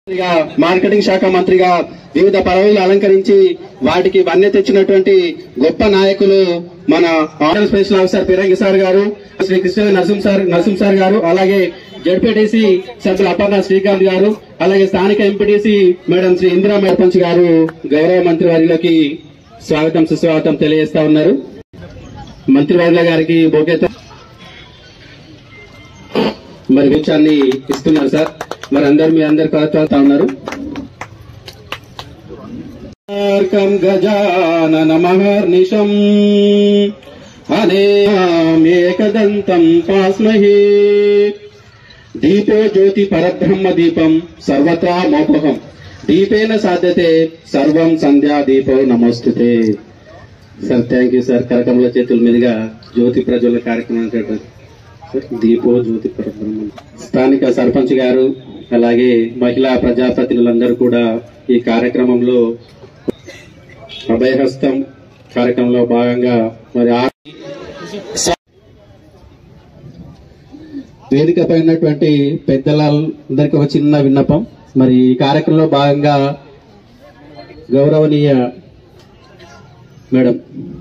మంత్రిగా, మార్కెటింగ్ శాఖ మంత్రిగా వివిధ పదవులు అలంకరించి వాటికి వన్నె తెచ్చినటువంటి గొప్ప నాయకులు మన order special officer Pirangi sir గారు శ్రీ కృష్ణ నరసింహ సార్ నరసింహ సార్ గారు అలాగే జడ్పీటీసీ సభ్యులు అపర్ణ శ్రీకాంత్ గారు అలాగే స్థానిక ఎంపీటీసీ మేడం శ్రీ ఇందిరా మేడపంచ్ గారు గౌరవ మంత్రి వారిలోకి స్వాగతం సుస్వాగతం తెలియజేస్తా ఉన్నారు మంత్రివర్గ గారికి బోకేతో మరి విషయాన్ని ఇస్తున్నారు సార్ మరి అందరు మీ అందరు కలుగుతా ఉన్నారు మార్కం గజానన మహర్నిశం అనేకదంతం పాస్మహే దీపో జ్యోతి పరబ్రహ్మ దీపం సర్వత్రా మోపహం దీపేన సాధ్యతే సర్వం సంధ్యా దీపో నమోస్తుతే సార్ థ్యాంక్ యూ సార్ కరకముల చేతుల మీదుగా జ్యోతి ప్రజ్వల కార్యక్రమం సార్ దీపో జ్యోతి పరబ్రహ్మ స్థానిక సర్పంచ్ గారు అలాగే మహిళా ప్రజాప్రతినిధులందరూ కూడా ఈ కార్యక్రమంలో అభయహస్తం కార్యక్రమంలో భాగంగా మరి ఆ వేదికపై ఉన్నటువంటి పెద్దలందరికీ ఒక చిన్న విన్నపం మరి ఈ కార్యక్రమంలో భాగంగా గౌరవనీయ మేడం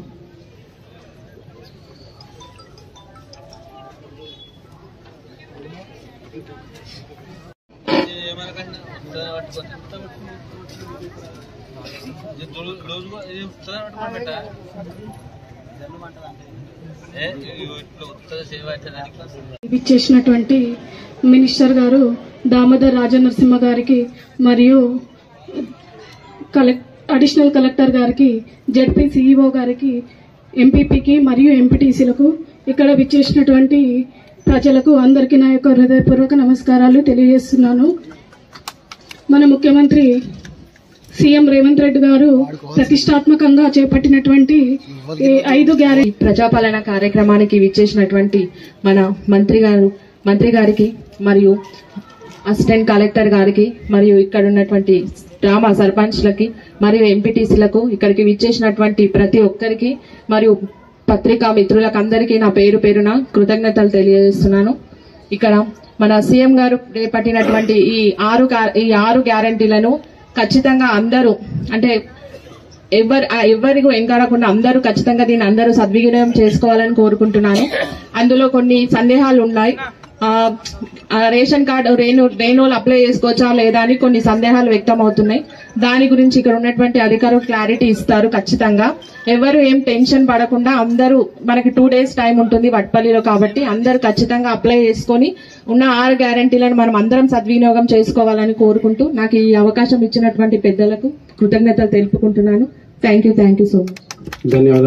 ఇచ్చేసినటువంటి మినిస్టర్ గారు దామోదర్ రాజనరసింహ గారికి మరియు కలెక్ అడిషనల్ కలెక్టర్ గారికి జడ్పీ సిఇఓ గారికి ఎంపీపీకి మరియు ఎంపీటీసీలకు ఇక్కడ విచ్చేసినటువంటి ప్రజలకు అందరికీ నా యొక్క హృదయపూర్వక నమస్కారాలు తెలియజేస్తున్నాను మన ముఖ్యమంత్రి సీఎం రేవంత్ రెడ్డి గారు ప్రతిష్టాత్మకంగా చేపట్టినటువంటి ఈ ఐదు గ్యారెంటీ ప్రజాపాలన కార్యక్రమానికి విచ్చేసినటువంటి మన మంత్రి గారు మంత్రి గారికి మరియు అసిస్టెంట్ కలెక్టర్ గారికి మరియు ఇక్కడ ఉన్నటువంటి గ్రామ సర్పంచ్లకి మరియు ఎంపీటీసీలకు ఇక్కడికి విచ్చేసినటువంటి ప్రతి ఒక్కరికి మరియు పత్రికా మిత్రులకు అందరికీ నా పేరు పేరున కృతజ్ఞతలు తెలియజేస్తున్నాను ఇక్కడ మన సీఎం గారు చేపట్టినటువంటి ఈ ఆరు గా- ఈ ఆరు గ్యారంటీలను ఖచ్చితంగా అందరూ అంటే ఎవరు ఆ ఎవరికి వెనకాడకుండా అందరూ ఖచ్చితంగా దీన్ని అందరూ సద్వినియోగం చేసుకోవాలని కోరుకుంటున్నాను అందులో కొన్ని సందేహాలు ఉన్నాయి ఆ, ఆ రేషన్ కార్డు రేణు రేణువులు అప్లై చేసుకోవచ్చా లేదా అని కొన్ని సందేహాలు వ్యక్తం అవుతున్నాయి దాని గురించి ఇక్కడ ఉన్నటువంటి అధికారులు క్లారిటీ ఇస్తారు ఖచ్చితంగా ఎవరు ఏం టెన్షన్ పడకుండా అందరూ మనకి టూ డేస్ టైం ఉంటుంది వట్పల్లిలో కాబట్టి అందరూ ఖచ్చితంగా అప్లై చేసుకొని ఉన్న ఆరు గ్యారంటీలను మనం అందరం సద్వినియోగం చేసుకోవాలని కోరుకుంటూ నాకు ఈ అవకాశం ఇచ్చినటువంటి పెద్దలకు కృతజ్ఞతలు తెలుపుకుంటున్నాను thank you thank you so much ధన్యవాదాలు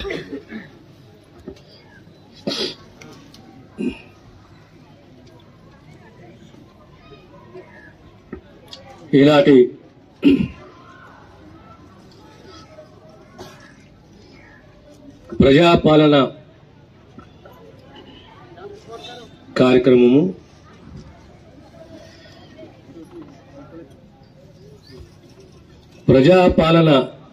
ఈనాటి ప్రజాపాలన కార్యక్రమము ప్రజాపాలన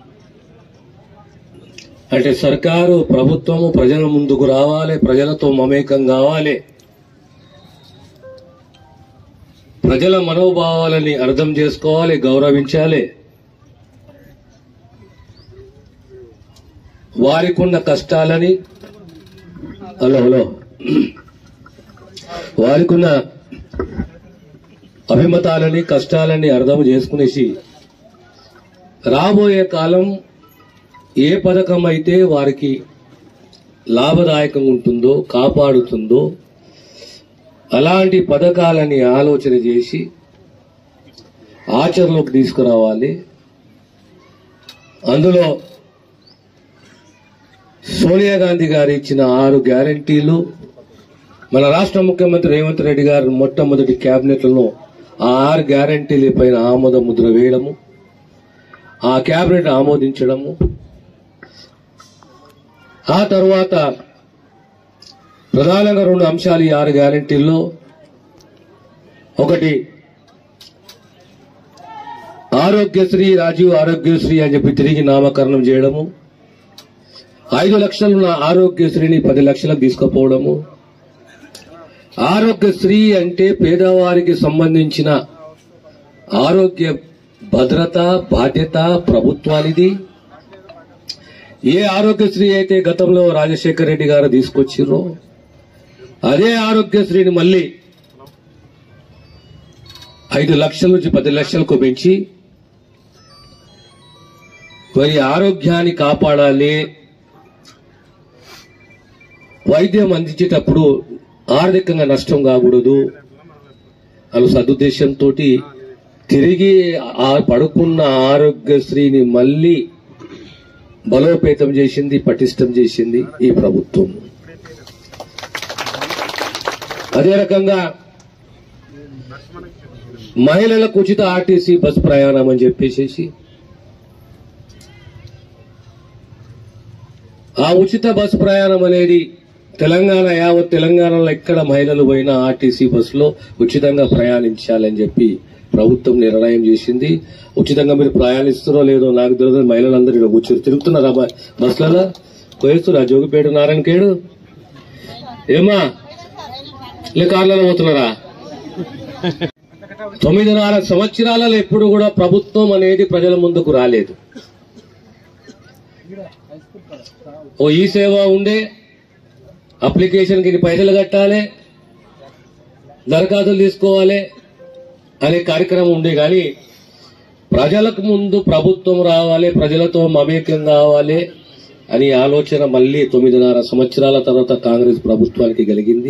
అంటే సర్కారు ప్రభుత్వము ప్రజల ముందుకు రావాలి ప్రజలతో మమేకం కావాలి ప్రజల మనోభావాలని అర్థం చేసుకోవాలి గౌరవించాలి వారికున్న కష్టాలని హలో హలో వారికున్న అభిమతాలని కష్టాలని అర్థం చేసుకునేసి రాబోయే కాలం ఏ పథకం అయితే వారికి లాభదాయకంగా ఉంటుందో కాపాడుతుందో అలాంటి పథకాలని ఆలోచన చేసి ఆచరణలోకి తీసుకురావాలి అందులో సోనియా గాంధీ గారు ఇచ్చిన ఆరు గ్యారంటీలు మన రాష్ట్ర ముఖ్యమంత్రి రేవంత్ రెడ్డి గారు మొట్టమొదటి కేబినెట్లలో ఆ ఆరు గ్యారంటీల పైన ఆమోద ముద్ర వేయడము ఆ కేబినెట్ ఆమోదించడము ఆ తర్వాత ప్రధానంగా రెండు అంశాలు ఈ ఆరు గ్యారంటీల్లో ఒకటి ఆరోగ్యశ్రీ రాజీవ్ ఆరోగ్యశ్రీ అని చెప్పి తిరిగి నామకరణం చేయడము ఐదు లక్షలున్న ఆరోగ్యశ్రీని పది లక్షలకు తీసుకుపోవడము ఆరోగ్యశ్రీ అంటే పేదవారికి సంబంధించిన ఆరోగ్య భద్రత బాధ్యత ప్రభుత్వానిది ఏ ఆరోగ్యశ్రీ అయితే గతంలో రాజశేఖర రెడ్డి గారు తీసుకొచ్చిర్రో అదే ఆరోగ్యశ్రీని మళ్ళీ ఐదు లక్షల నుంచి పది లక్షలకు పెంచి మరి ఆరోగ్యాన్ని కాపాడాలి వైద్యం అందించేటప్పుడు ఆర్థికంగా నష్టం కాకూడదు అను సదుద్దేశంతో తిరిగి ఆ పడుకున్న ఆరోగ్యశ్రీని మళ్ళీ బలోపేతం చేసింది పటిష్టం చేసింది ఈ ప్రభుత్వం అదే రకంగా మహిళలకు ఉచిత ఆర్టీసీ బస్ ప్రయాణం అని చెప్పేసి ఆ ఉచిత బస్ ప్రయాణం అనేది తెలంగాణ యావత్ తెలంగాణలో ఎక్కడ మహిళలు పోయినా ఆర్టీసీ బస్సులో ఉచితంగా ప్రయాణించాలని చెప్పి ప్రభుత్వం నిర్ణయం చేసింది ఉచితంగా మీరు ప్రయాణిస్తారో లేదో నాకు తెలియదు మహిళలందరూ ఇక్కడ కూర్చొని తిరుగుతున్నారా బ- బస్సులలో పోయిస్తున్నా జోగిపేట నారాయణకేడు ఏమా లే కార్లలో పోతున్నారా తొమ్మిదిన్నర సంవత్సరాలలో ఎప్పుడు కూడా ప్రభుత్వం అనేది ప్రజల ముందుకు రాలేదు ఓ ఈ సేవ ఉండే అప్లికేషన్ కి ఇన్ని పైసలు కట్టాలి దరఖాస్తులు తీసుకోవాలి అనే కార్యక్రమం ఉండే కానీ ప్రజలకు ముందు ప్రభుత్వం రావాలి ప్రజలతో మమేకం కావాలి అని ఆలోచన మళ్ళీ తొమ్మిదిన్నర సంవత్సరాల తర్వాత కాంగ్రెస్ ప్రభుత్వానికి కలిగింది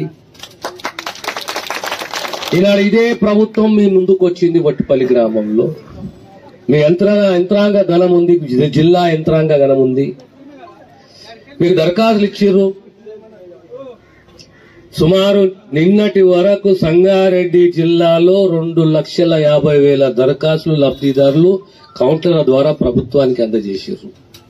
ఈనాడు ఇదే ప్రభుత్వం మీ ముందుకు వచ్చింది వట్టిపల్లి గ్రామంలో మీ యంత్రాంగ యంత్రాంగ గణం ఉంది జి- జిల్లా యంత్రాంగ గణం ఉంది మీరు దరఖాస్తులు ఇచ్చిర్రు సుమారు నిన్నటి వరకు సంగారెడ్డి జిల్లాలో రెండు లక్షల యాభై వేల దరఖాస్తులు లబ్ధిదారులు కౌంటర్ల ద్వారా ప్రభుత్వానికి అందజేసారు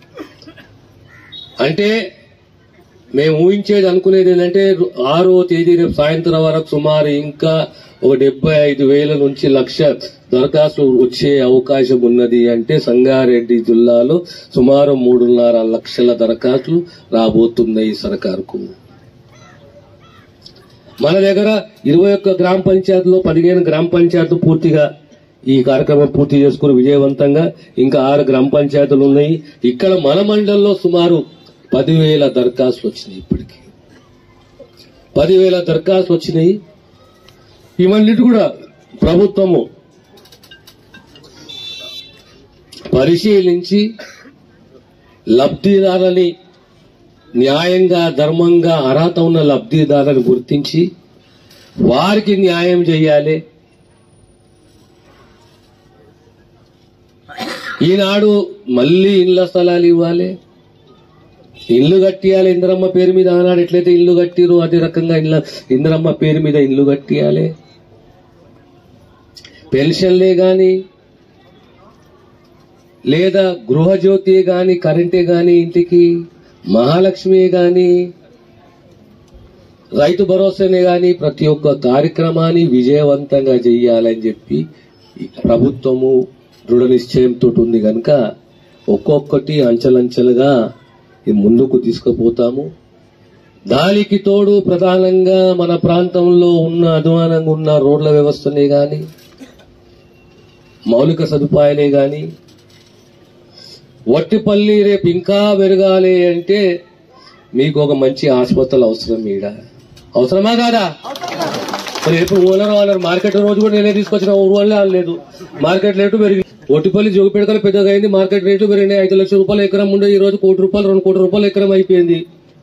అంటే మేము ఊహించేది అనుకునేది ఏంటంటే ఆరో తేదీ రేపు సాయంత్రం వరకు సుమారు ఇంకా ఒక డెబ్బై ఐదు వేల నుంచి లక్ష దరఖాస్తులు వచ్చే అవకాశం ఉన్నది అంటే సంగారెడ్డి జిల్లాలో సుమారు మూడున్నర లక్షల దరఖాస్తులు రాబోతున్నాయి సర్కారుకు మన దగ్గర ఇరవై ఒక్క గ్రామ పంచాయతీలో పదిహేను గ్రామ పంచాయతీలు పూర్తిగా ఈ కార్యక్రమం పూర్తి చేసుకుని విజయవంతంగా ఇంకా ఆరు గ్రామ పంచాయతీలు ఉన్నాయి ఇక్కడ మన మండలంలో సుమారు పదివేల దరఖాస్తులు వచ్చినాయి ఇప్పటికి పదివేల దరఖాస్తులు వచ్చినాయి ఇవన్నిటి కూడా ప్రభుత్వము పరిశీలించి లబ్ధిదారుని న్యాయంగా ధర్మంగా అర్హత ఉన్న లబ్ధిదారులను గుర్తించి వారికి న్యాయం చేయాలి ఈనాడు మళ్ళీ ఇళ్ల స్థలాలు ఇవ్వాలి ఇల్లు కట్టియాలి ఇంద్రమ్మ పేరు మీద ఆనాడు ఎట్లయితే ఇల్లు కట్టిరు అదే రకంగా ఇళ్ళ ఇంద్రమ్మ పేరు మీద ఇల్లు కట్టియాలి పెన్షన్లే గాని లేదా గృహజ్యోతి గాని కరెంటే గాని ఇంటికి మహాలక్ష్మి గాని రైతు భరోసానే గాని ప్రతి ఒక్క కార్యక్రమాన్ని విజయవంతంగా చెయ్యాలని చెప్పి ఈ ప్రభుత్వము దృఢ నిశ్చయంతో ఉంది కనుక ఒక్కొక్కటి అంచెలంచెలుగా ఈ ముందుకు తీసుకుపోతాము దానికి తోడు ప్రధానంగా మన ప్రాంతంలో ఉన్న అధ్వానంగా ఉన్న రోడ్ల వ్యవస్థనే గాని మౌలిక సదుపాయాలే గాని వట్టిపల్లి రేపు ఇంకా పెరగాలి అంటే మీకు ఒక మంచి ఆసుపత్రులు అవసరం ఈడ అవసరమా కాదా మరి ఎప్పుడు ఓనర్ ఓనర్ మార్కెట్ రోజు కూడా నేనే తీసుకొచ్చిన ఊరు వల్లే లేదు మార్కెట్ రేటు పెరిగి ఒట్టిపల్లి జోగిపేటకలు పెద్దగా అయింది మార్కెట్ రేటు పెరిగినాయి ఐదు లక్షల రూపాయలు ఎకరం ఉండే ఈ రోజు కోటి రూపాయలు రెండు కోట్ల రూపాయలు ఎకరం అయిపోయింది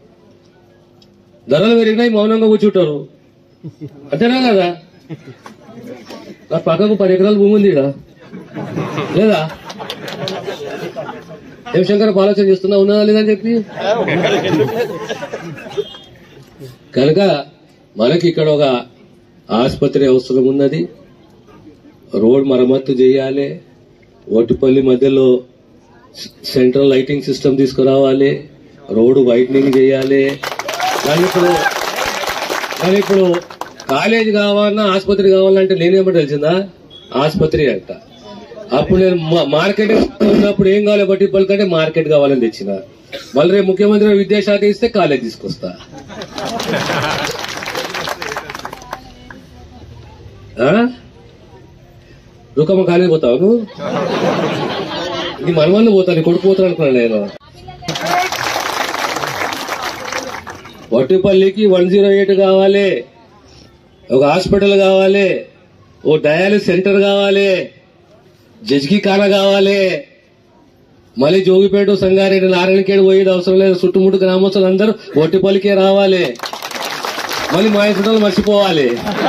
ధరలు పెరిగినాయి మౌనంగా కూర్చుంటారు అంతేనా కదా నా పక్కకు పది ఎకరాల భూమి ఉంది ఈడ లేదా ఏం శంకర్ ఆలోచన చేస్తున్నా ఉన్నదా లేదని చెప్పి కనుక మనకి ఇక్కడ ఒక ఆసుపత్రి అవసరం ఉన్నది రోడ్ మరమ్మత్తు చేయాలి ఓటుపల్లి మధ్యలో సెంట్రల్ లైటింగ్ సిస్టమ్ తీసుకురావాలి రోడ్డు వైట్నింగ్ చేయాలి కానీ ఇప్పుడు కానీ ఇప్పుడు కాలేజ్ కావాలన్నా ఆసుపత్రి కావాలంటే నేనేమంటే తెలిసిందా ఆసుపత్రి అంట అప్పుడు నేను మా- మార్కెట్ ఉన్నప్పుడు ఏం కావాలి బట్టి పలుకంటే మార్కెట్ కావాలని తెచ్చిన మళ్ళీ రేపు ముఖ్యమంత్రి గారు విద్యాశాఖ ఇస్తే కాలేజ్ తీసుకొస్తా ఆ? రుకమ్మ ఖాళీ పోతావు నువ్వు నీ మనవల్ని పోతాను నీ కొడుకు పోతాను అనుకున్నాను నేను వట్టుపల్లికి వన్ జీరో ఎయిట్ కావాలి ఒక హాస్పిటల్ కావాలి ఓ డయాలిసిస్ సెంటర్ కావాలి జడ్జికి కాన కావాలి మళ్ళీ జోగిపేట సంగారెడ్డి నారాయణఖేడ్ పోయేది అవసరం లేదు చుట్టుముట్టు గ్రామస్తులు అందరూ ఒట్టిపల్లికే రావాలి మళ్ళీ మా ఇంట్లో మర్చిపోవాలి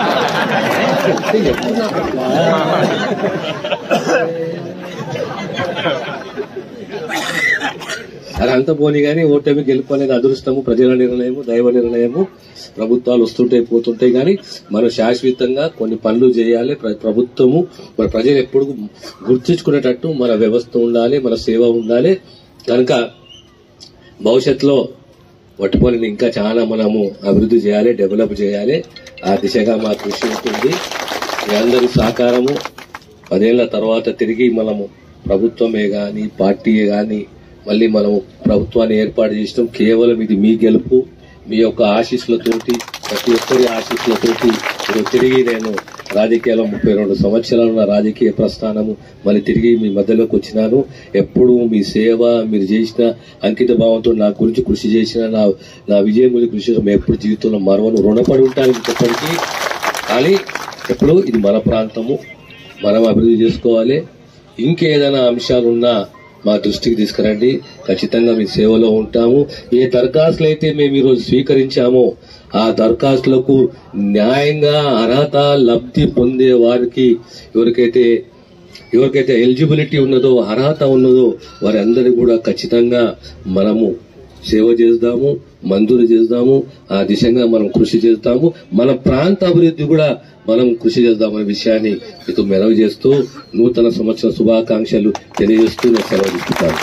అది అంత పోనీ కానీ ఓటమి గెలుపు అనేది అదృష్టము ప్రజల నిర్ణయము దైవ నిర్ణయము ప్రభుత్వాలు వస్తుంటాయి పోతుంటాయి కానీ మనం శాశ్వతంగా కొన్ని పనులు చేయాలి ప్ర- ప్రభుత్వము మన ప్రజలు ఎప్పుడు గుర్తించుకునేటట్టు మన వ్యవస్థ ఉండాలి మన సేవ ఉండాలి కనుక భవిష్యత్తులో వట్టుపల్లిని ఇంకా చాలా మనము అభివృద్ధి చేయాలి డెవలప్ చేయాలి ఆ దిశగా మా కృషి ఉంటుంది మీ అందరి సహకారము పదేళ్ల తర్వాత తిరిగి మనము ప్రభుత్వమే గాని పార్టీయే గాని మళ్ళీ మనము ప్రభుత్వాన్ని ఏర్పాటు చేసినాం కేవలం ఇది మీ గెలుపు మీ యొక్క ఆశీస్సులతోటి ప్రతి ఒక్కరి ఆశీస్సులతోటి ఇప్పుడు తిరిగి నేను రాజకీయాల్లో ముప్పై రెండు సంవత్సరాలు నా రాజకీయ ప్రస్థానము మళ్ళీ తిరిగి మీ మధ్యలోకి వచ్చినాను ఎప్పుడు మీ సేవ మీరు చేసిన అంకిత భావంతో నా గురించి కృషి చేసిన నా నా విజయం గురించి కృషి చేసిన మేము ఎప్పుడు జీవితంలో మరవను రుణపడి ఉంటాను మీకు ఎప్పటికీ కానీ ఎప్పుడు ఇది మన ప్రాంతము మనం అభివృద్ధి చేసుకోవాలి ఇంకేదైనా అంశాలున్నా మా దృష్టికి తీసుకురండి ఖచ్చితంగా మీ సేవలో ఉంటాము ఏ దరఖాస్తులు అయితే మేము ఈరోజు స్వీకరించామో ఆ దరఖాస్తులకు న్యాయంగా అర్హత లబ్ధి పొందే వారికి ఎవరికైతే ఎవరికైతే ఎలిజిబిలిటీ ఉన్నదో అర్హత ఉన్నదో వారందరి కూడా ఖచ్చితంగా మనము సేవ చేద్దాము మంజూరు చేద్దాము ఆ దిశగా మనం కృషి చేద్దాము మన ప్రాంత అభివృద్ధి కూడా మనం కృషి చేద్దామనే విషయాన్ని మీతో మెరవ చేస్తూ నూతన సంవత్సర శుభాకాంక్షలు తెలియజేస్తూ నేను సెలవు తీసుకుంటాను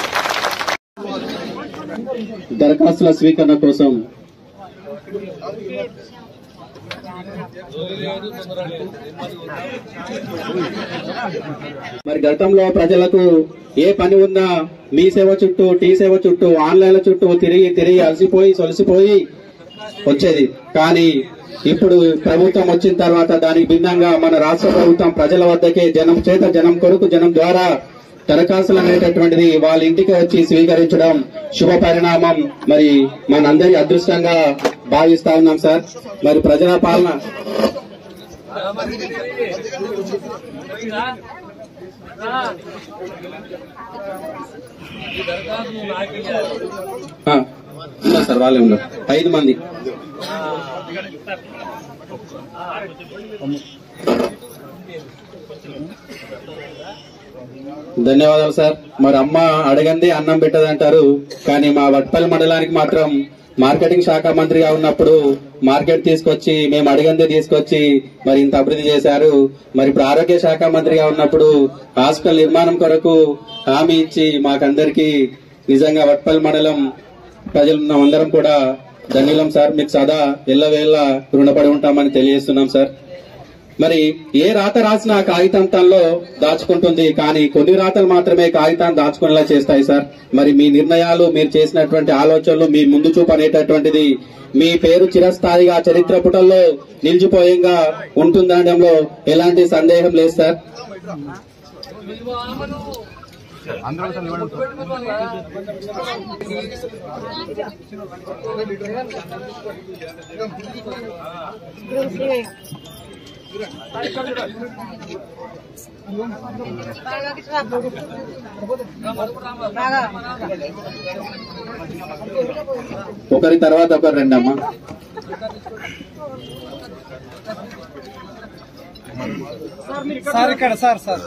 దరఖాస్తుల స్వీకరణ కోసం మరి గతంలో ప్రజలకు ఏ పని ఉన్నా మీ సేవ చుట్టూ టీ సేవ చుట్టూ ఆన్లైన్ల చుట్టూ తిరిగి తిరిగి అలసిపోయి సొలిసిపోయి వచ్చేది కానీ ఇప్పుడు ప్రభుత్వం వచ్చిన తర్వాత దానికి భిన్నంగా మన రాష్ట్ర ప్రభుత్వం ప్రజల వద్దకే జనం చేత జనం కొరకు జనం ద్వారా దరఖాస్తులు అనేటటువంటిది వాళ్ళ ఇంటికి వచ్చి స్వీకరించడం శుభ పరిణామం మరి మనందరి అదృష్టంగా భావిస్తా ఉన్నాం సార్ మరి ప్రజల పాలన ఆ, ఉన్నారు సార్ వాళ్ళే ఉన్నారు ఐదు మంది ధన్యవాదాలు సార్ మరి అమ్మ అడగంది అన్నం పెట్టదంటారు కానీ మా వట్పల్లి మండలానికి మాత్రం మార్కెటింగ్ శాఖ మంత్రిగా ఉన్నప్పుడు మార్కెట్ తీసుకొచ్చి మేము అడిగందే తీసుకొచ్చి మరి ఇంత అభివృద్ధి చేశారు మరి ఇప్పుడు ఆరోగ్య శాఖ మంత్రిగా ఉన్నప్పుడు హాస్పిటల్ నిర్మాణం కొరకు హామీ ఇచ్చి మాకందరికి నిజంగా వట్పల్లి మండలం ప్రజలు అందరం కూడా ధన్యులం సార్ మీకు సదా ఎల్లవేళ రుణపడి ఉంటామని తెలియజేస్తున్నాం సార్ మరి ఏ రాత రాసినా కాగితంతంలో దాచుకుంటుంది కానీ కొన్ని రాతలు మాత్రమే కాగితాన్ని దాచుకునేలా చేస్తాయి సార్ మరి మీ నిర్ణయాలు మీరు చేసినటువంటి ఆలోచనలు మీ ముందు చూపు అనేటటువంటిది మీ పేరు చిరస్థాయిగా చరిత్ర పుటల్లో నిలిచిపోయేగా ఉంటుందనడంలో ఎలాంటి సందేహం లేదు సార్ ఒకరి తర్వాత ఒకరు రండమ్మా సార్ ఇక్కడ సార్ సార్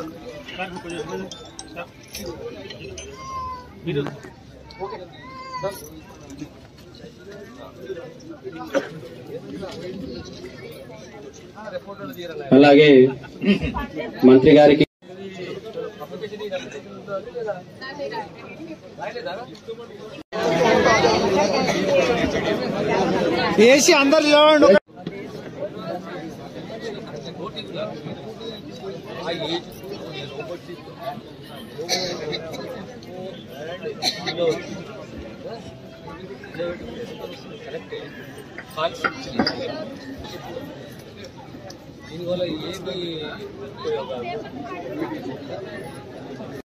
అలాగే మంత్రి గారికి వేసి అందరు చూడండి దీనివల్ల ఏమి ఉపయోగాలు